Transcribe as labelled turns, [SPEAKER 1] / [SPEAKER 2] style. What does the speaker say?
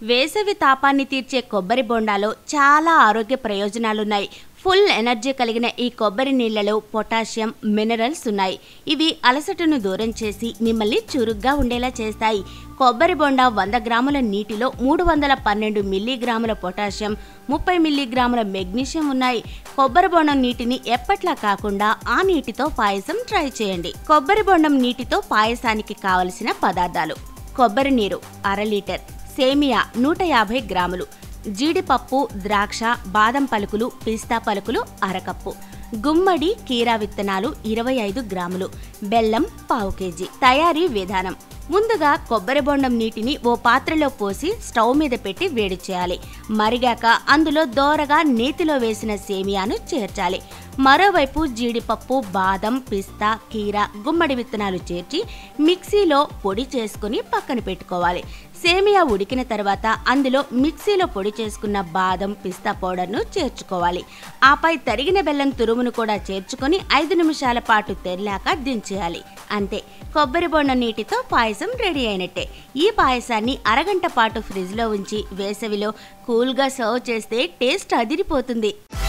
[SPEAKER 1] వేసవి తాపాన్ని తీర్చే కొబ్బరి బొండాలో చాలా ఆరోగ్య ప్రయోజనాలున్నాయి ఫుల్ ఎనర్జీ కలిగిన ఈ కొబ్బరి నీళ్లలో పొటాషియం మినరల్స్ ఉన్నాయి ఇవి అలసటను దూరం చేసి మిమ్మల్ని చురుగ్గా ఉండేలా చేస్తాయి కొబ్బరి బొండ వంద గ్రాముల నీటిలో మూడు వందల పన్నెండు మిల్లీగ్రాముల పొటాషియం ముప్పై మిల్లీగ్రాముల మెగ్నీషియం ఉన్నాయి కొబ్బరి బొండం నీటిని ఎప్పట్లా కాకుండా ఆ నీటితో పాయసం ట్రై చేయండి కొబ్బరి బొండం నీటితో పాయసానికి కావలసిన పదార్థాలు కొబ్బరి నీరు అర లీటర్ సేమియా నూట యాభై గ్రాములు జీడిపప్పు ద్రాక్ష బాదం పలుకులు పిస్తా పలుకులు అరకప్పు గుమ్మడి కీరా విత్తనాలు ఇరవై ఐదు గ్రాములు బెల్లం పావు కేజీ తయారీ విధానం ముందుగా కొబ్బరి బొండం నీటిని ఓ పాత్రలో పోసి స్టవ్ మీద పెట్టి వేడి చేయాలి మరిగాక అందులో దోరగా నేతిలో వేసిన సేమియాను చేర్చాలి మరోవైపు జీడిపప్పు బాదం పిస్తా కీర గుమ్మడి విత్తనాలు చేర్చి మిక్సీలో పొడి చేసుకుని పక్కన పెట్టుకోవాలి సేమియా ఉడికిన తర్వాత అందులో మిక్సీలో పొడి చేసుకున్న బాదం పిస్తా పౌడర్ను చేర్చుకోవాలి ఆపై తరిగిన బెల్లం తురుమును కూడా చేర్చుకొని ఐదు నిమిషాల పాటు తెరిలాక దించేయాలి అంతే కొబ్బరి బొండ నీటితో పాయసం రెడీ అయినట్టే ఈ పాయసాన్ని అరగంట పాటు ఫ్రిడ్జ్లో ఉంచి వేసవిలో కూల్గా సర్వ్ చేస్తే టేస్ట్ అదిరిపోతుంది